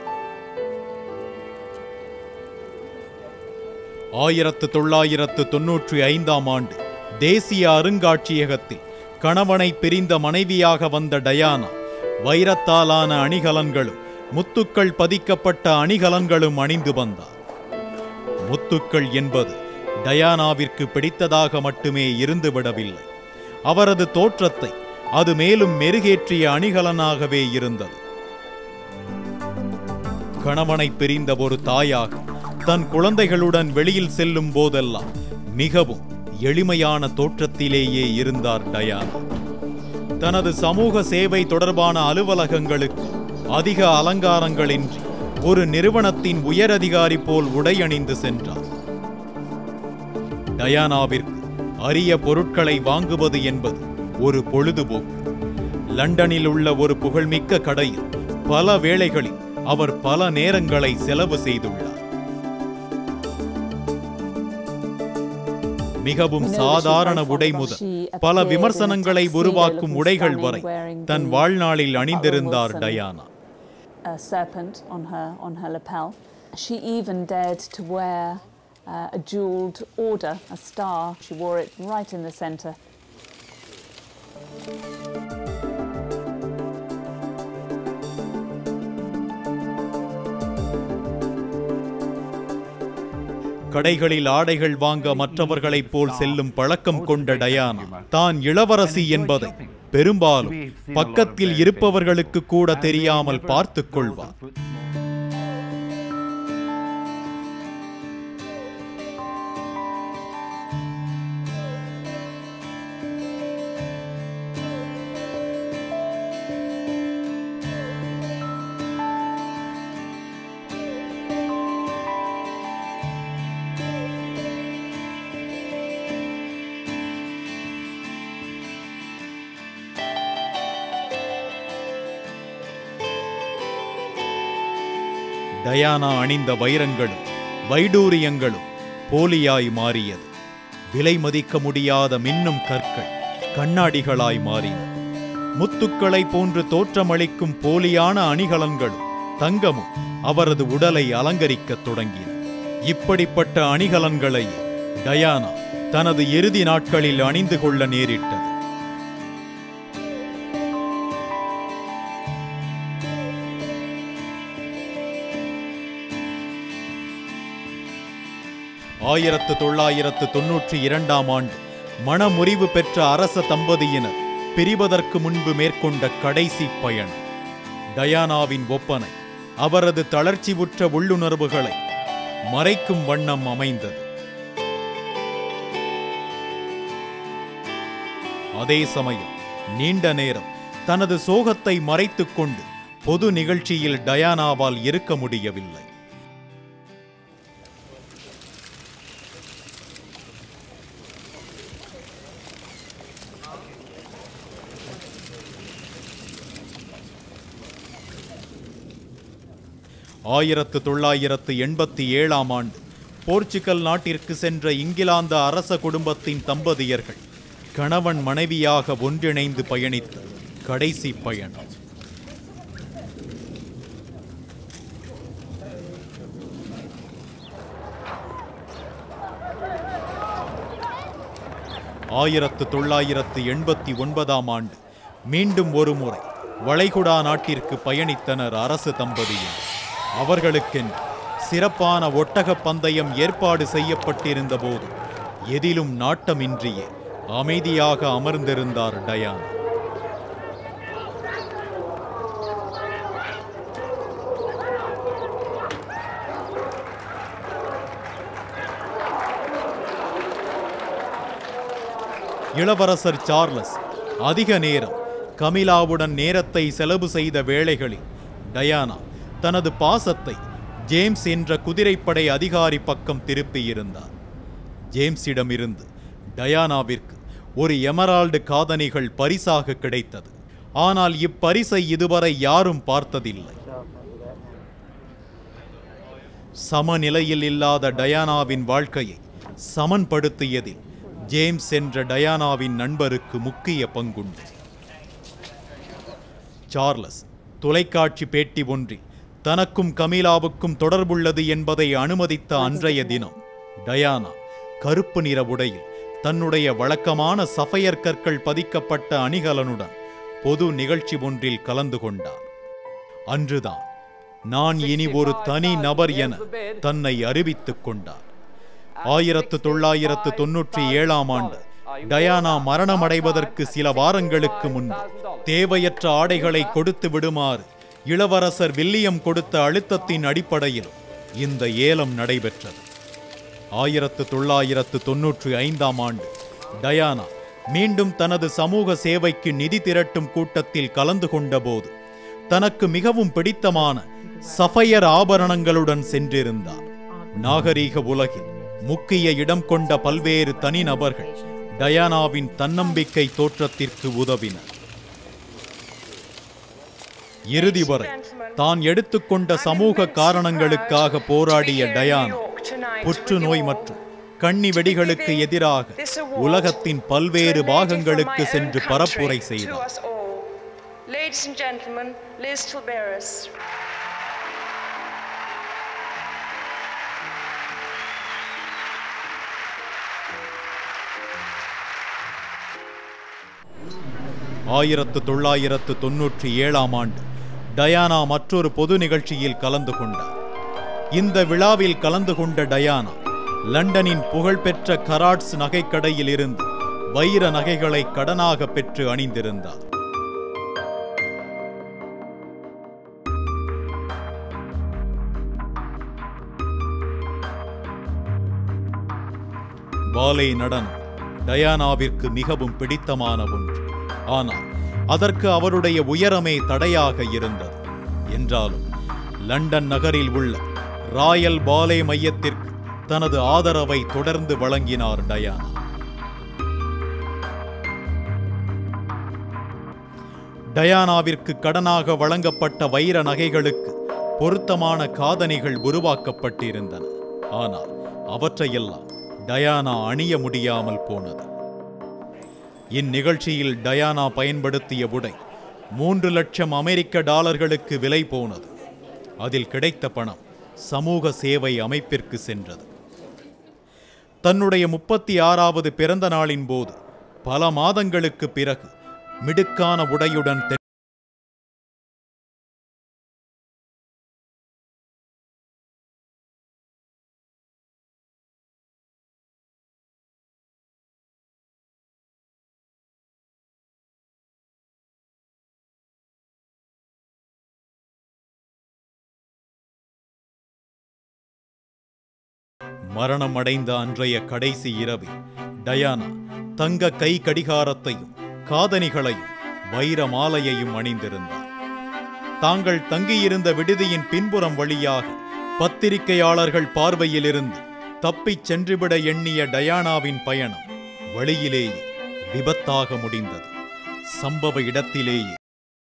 Speaker 1: ஆயிரத்து தொள்ளாயிரத்து தொன்னூற்றி ஐந்தாம் ஆண்டு தேசிய அருங்காட்சியகத்தில் கணவனை பிரிந்த மனைவியாக வந்த டயானா வைரத்தாலான அணிகலன்களும் முத்துக்கள் பதிக்கப்பட்ட அணிகலன்களும் அணிந்து வந்தார் முத்துக்கள் என்பது டயானாவிற்கு பிடித்ததாக மட்டுமே இருந்துவிடவில்லை அவரது தோற்றத்தை அது மேலும் மெருகேற்றிய அணிகலனாகவே இருந்தது கணவனை பிரிந்த ஒரு தாயாக தன் குழந்தைகளுடன் வெளியில் செல்லும் போதெல்லாம் மிகவும் எளிமையான தோற்றத்திலேயே இருந்தார் டயானா தனது சமூக சேவை தொடர்பான அலுவலகங்களுக்கு அதிக அலங்காரங்களின்றி ஒரு நிறுவனத்தின் உயரதிகாரி போல் உடை அணிந்து சென்றார் டயானாவிற்கு அரிய பொருட்களை வாங்குவது என்பது ஒரு பொழுதுபோக்கு லண்டனில் உள்ள ஒரு புகழ்மிக்க கடையில் பல வேளைகளில் அவர் பல நேரங்களை செலவு செய்துள்ளார் மிகவும் சாதாரண உடை முதல் பல விமர்சனங்களை உருவாக்கும் உடைகள் வரை தன் வாழ்நாளில் அணிந்திருந்தார் Diana
Speaker 2: a serpent on her on her lapel. She even dared to wear uh, a jeweled order, a star. She wore it right in the center.
Speaker 1: கடைகளில் ஆடைகள் வாங்க மற்றவர்களைப் போல் செல்லும் பழக்கம் கொண்ட டயானா தான் இளவரசி என்பதை பெரும்பாலும் பக்கத்தில் இருப்பவர்களுக்கு கூட தெரியாமல் பார்த்துக் கொள்வார் டயானா அணிந்த வைரங்களும் வைடூரியங்களும் போலியாய் மாறியது விலை மதிக்க முடியாத மின்னும் கற்கள் கண்ணாடிகளாய் மாறின முத்துக்களை போன்று தோற்றமளிக்கும் போலியான அணிகலன்களும் தங்கமும் அவரது உடலை அலங்கரிக்கத் தொடங்கின இப்படிப்பட்ட அணிகலன்களை டயானா தனது இறுதி நாட்களில் அணிந்து கொள்ள நேரிட்டது ஆயிரத்து தொள்ளாயிரத்து தொன்னூற்றி இரண்டாம் ஆண்டு மணமுறிவு பெற்ற அரச தம்பதியினர் பிரிவதற்கு முன்பு மேற்கொண்ட கடைசி பயணம் டயானாவின் ஒப்பனை அவரது தளர்ச்சிவுற்ற உள்ளுணர்வுகளை மறைக்கும் வண்ணம் அமைந்தது அதே சமயம் நீண்ட நேரம் தனது சோகத்தை மறைத்துக் கொண்டு பொது நிகழ்ச்சியில் டயானாவால் இருக்க முடியவில்லை ஆயிரத்து தொள்ளாயிரத்து எண்பத்தி ஏழாம் ஆண்டு போர்ச்சுகல் நாட்டிற்கு சென்ற இங்கிலாந்து அரச குடும்பத்தின் தம்பதியர்கள் கணவன் மனைவியாக ஒன்றிணைந்து பயணித்த கடைசி பயணம் ஆயிரத்து தொள்ளாயிரத்து எண்பத்தி ஒன்பதாம் ஆண்டு மீண்டும் ஒருமுறை வளைகுடா நாட்டிற்கு பயணித்தனர் அரசு தம்பதியினர் அவர்களுக்கென்று சிறப்பான ஒட்டகப் பந்தயம் ஏற்பாடு செய்யப்பட்டிருந்த போது எதிலும் நாட்டமின்றியே அமைதியாக அமர்ந்திருந்தார் டயானா இளவரசர் சார்லஸ் அதிக நேரம் கமிலாவுடன் நேரத்தை செலவு செய்த வேளைகளில் டயானா தனது பாசத்தை ஜேம்ஸ் என்ற குதிரைப்படை அதிகாரி பக்கம் திருப்பியிருந்தார் ஜேம்ஸிடமிருந்து டயானாவிற்கு ஒரு எமரால்டு காதணிகள் பரிசாக கிடைத்தது ஆனால் இப்பரிசை இதுவரை யாரும் பார்த்ததில்லை சமநிலையில் இல்லாத டயானாவின் வாழ்க்கையை சமன்படுத்தியதில் ஜேம்ஸ் என்ற டயானாவின் நண்பருக்கு முக்கிய பங்குண்டு சார்லஸ் தொலைக்காட்சி பேட்டி ஒன்றில் தனக்கும் கமீலாவுக்கும் தொடர்புள்ளது என்பதை அனுமதித்த அன்றைய தினம் டயானா கருப்பு நிற உடையில் தன்னுடைய வழக்கமான சஃபயர் கற்கள் பதிக்கப்பட்ட அணிகலனுடன் பொது நிகழ்ச்சி ஒன்றில் கலந்து கொண்டார் அன்றுதான் நான் இனி ஒரு தனி நபர் என தன்னை அறிவித்துக் கொண்டார் ஆயிரத்து தொள்ளாயிரத்து தொன்னூற்றி ஏழாம் ஆண்டு டயானா மரணமடைவதற்கு சில வாரங்களுக்கு முன்பு தேவையற்ற ஆடைகளை கொடுத்து விடுமாறு இளவரசர் வில்லியம் கொடுத்த அழுத்தத்தின் அடிப்படையில் இந்த ஏலம் நடைபெற்றது ஆயிரத்து தொள்ளாயிரத்து தொன்னூற்றி ஐந்தாம் ஆண்டு டயானா மீண்டும் தனது சமூக சேவைக்கு நிதி திரட்டும் கூட்டத்தில் கலந்து கொண்டபோது தனக்கு மிகவும் பிடித்தமான சஃபயர் ஆபரணங்களுடன் சென்றிருந்தார் நாகரீக உலகில் முக்கிய இடம் கொண்ட பல்வேறு தனிநபர்கள் டயானாவின் தன்னம்பிக்கை தோற்றத்திற்கு உதவினர் இறுதி வரை தான் எடுத்துக்கொண்ட சமூக காரணங்களுக்காக போராடிய டயானா புற்றுநோய் மற்றும் கண்ணி வெடிகளுக்கு எதிராக உலகத்தின் பல்வேறு பாகங்களுக்கு சென்று பரப்புரை
Speaker 10: to
Speaker 1: செய்தார்
Speaker 10: us all. Ladies and gentlemen, Liz Tilberis.
Speaker 1: ஆயிரத்து தொள்ளாயிரத்து தொன்னூற்றி ஏழாம் ஆண்டு டயானா மற்றொரு பொது நிகழ்ச்சியில் கலந்து கொண்டார் இந்த விழாவில் கலந்து கொண்ட டயானா லண்டனின் புகழ்பெற்ற கராட்ஸ் நகைக்கடையில் இருந்து வைர நகைகளை கடனாக பெற்று அணிந்திருந்தார் பாலே நடனம் டயானாவிற்கு மிகவும் பிடித்தமான ஒன்று ஆனால் அதற்கு அவருடைய உயரமே தடையாக இருந்தது என்றாலும் லண்டன் நகரில் உள்ள ராயல் பாலே மையத்திற்கு தனது ஆதரவை தொடர்ந்து வழங்கினார் டயானா டயானாவிற்கு கடனாக வழங்கப்பட்ட வைர நகைகளுக்கு பொருத்தமான காதணிகள் உருவாக்கப்பட்டிருந்தன ஆனால் அவற்றையெல்லாம் டயானா அணிய முடியாமல் போனது இந்நிகழ்ச்சியில் டயானா பயன்படுத்திய உடை மூன்று லட்சம் அமெரிக்க டாலர்களுக்கு விலை போனது அதில் கிடைத்த பணம் சமூக சேவை அமைப்பிற்கு சென்றது தன்னுடைய முப்பத்தி ஆறாவது பிறந்த நாளின் போது பல மாதங்களுக்கு பிறகு மிடுக்கான உடையுடன் தென் மரணம் அடைந்த அன்றைய கடைசி இரவில் டயானா தங்க கை கடிகாரத்தையும் காதணிகளையும் வைர மாலையையும் அணிந்திருந்தார் தாங்கள் தங்கியிருந்த விடுதியின் பின்புறம் வழியாக பத்திரிகையாளர்கள் பார்வையிலிருந்து தப்பிச் சென்றுவிட எண்ணிய டயானாவின் பயணம் வழியிலேயே விபத்தாக முடிந்தது சம்பவ இடத்திலேயே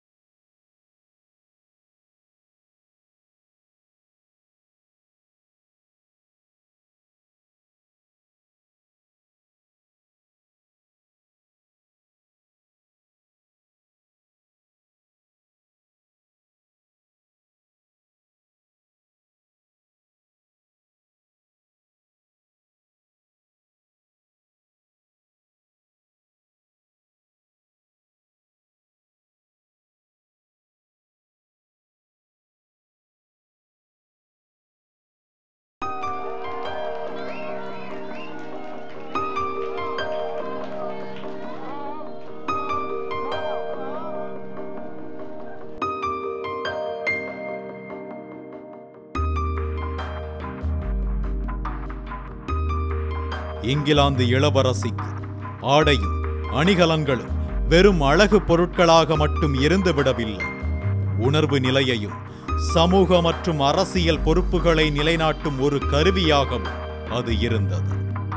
Speaker 1: இங்கிலாந்து இளவரசிக்கு ஆடையும் அணிகலன்களும் வெறும் அழகு பொருட்களாக மட்டும் இருந்துவிடவில்லை உணர்வு நிலையையும் சமூக மற்றும் அரசியல் பொறுப்புகளை நிலைநாட்டும் ஒரு கருவியாகவும் அது இருந்தது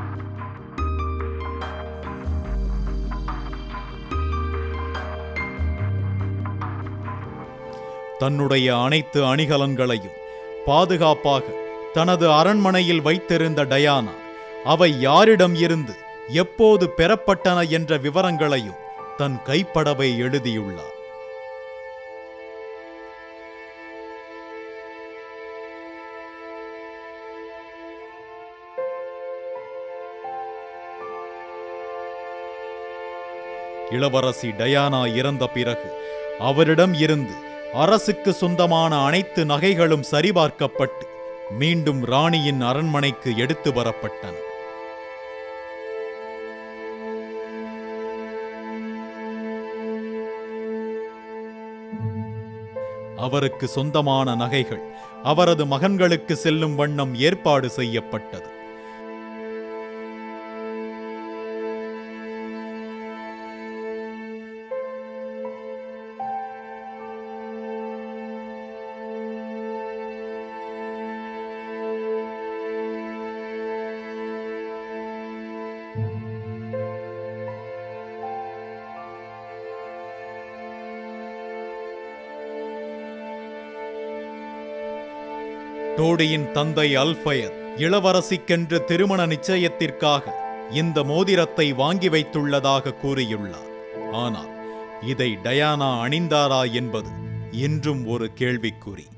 Speaker 1: தன்னுடைய அனைத்து அணிகலன்களையும் பாதுகாப்பாக தனது அரண்மனையில் வைத்திருந்த டயானா அவை யாரிடம் இருந்து எப்போது பெறப்பட்டன என்ற விவரங்களையும் தன் கைப்படவை எழுதியுள்ளார் இளவரசி டயானா இறந்த பிறகு அவரிடம் இருந்து அரசுக்கு சொந்தமான அனைத்து நகைகளும் சரிபார்க்கப்பட்டு மீண்டும் ராணியின் அரண்மனைக்கு எடுத்து வரப்பட்டன அவருக்கு சொந்தமான நகைகள் அவரது மகன்களுக்கு செல்லும் வண்ணம் ஏற்பாடு செய்யப்பட்டது டோடியின் தந்தை அல்பயத் இளவரசிக்கென்று திருமண நிச்சயத்திற்காக இந்த மோதிரத்தை வாங்கி வைத்துள்ளதாக கூறியுள்ளார் ஆனால் இதை டயானா அணிந்தாரா என்பது இன்றும் ஒரு கேள்விக்குறி